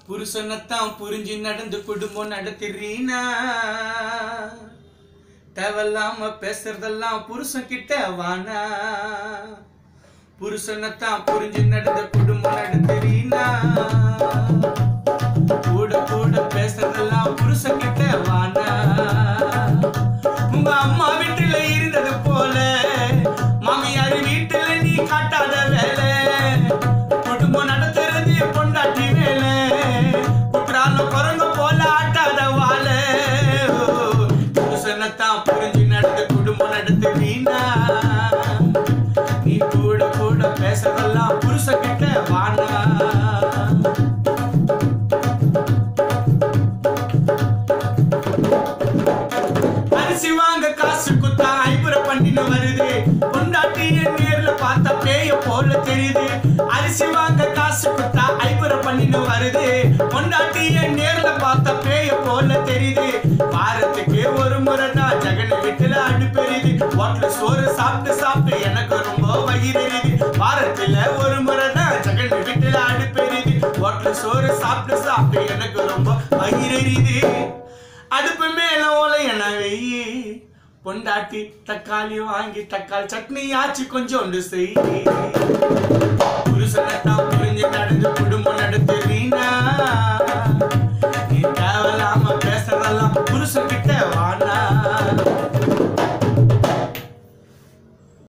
புருஷனைத்தான் புரிஞ்சு நடந்து குடும்பம் நடத்துறீனா தேவையில்லாம பேசுறதெல்லாம் புருஷன் கிட்ட வானா புருஷனைத்தான் புரிஞ்சு நடந்து குடும்பம் நடத்துறீனா கூட கூட பேசுறதெல்லாம் புருஷன் கிட்ட வானா உங்க அம்மா வீட்டுல இருந்தது போல மாமியார் வீட்டுல நீ காட்டாத வேலை குடும்பம் நடத்துறது பொண்டாட்டி வேலை குற்றாலம் குரங்கு போல ஆட்டாத வாழ புருஷனைத்தான் புரிஞ்சு நடந்து குடும்பம் நடத்துவீனா நீ கூட கூட பேசுறதெல்லாம் புருஷன் கிட்ட வானா அரிசி வாங்க காசு குத்தா ஐபுர பண்ணின்னு வருது பொண்டாட்டி என் நேர்ல பார்த்தா பேய போல தெரியுது அரிசி வாங்க காசு குத்தா ஐபுர பண்ணின்னு வருது பொண்டாட்டி என் நேர்ல பார்த்தா பேய போல தெரியுது வாரத்துக்கு ஒரு முறை நான் ஜெகன் வீட்டுல அனுப்பெரியுது ஹோட்டல் சோறு சாப்பிட்டு சாப்பிட்டு எனக்கு ரொம்ப வயிறெரியுது வாரத்துல ஒரு முறை நான் ஜெகன் வீட்டுல அனுப்பெரியுது ஹோட்டல் சோறு சாப்பிட்டு சாப்பிட்டு எனக்கு ரொம்ப வயிறெரியுது அடுப்பு மேல ஓலையன வெயி பொண்டாட்டி தக்காளி வாங்கி தக்காளி சட்னி ஆச்சு கொஞ்சோண்டு செய் புருஷனை தான் புரிஞ்சு நடந்து குடும்பம் நடத்து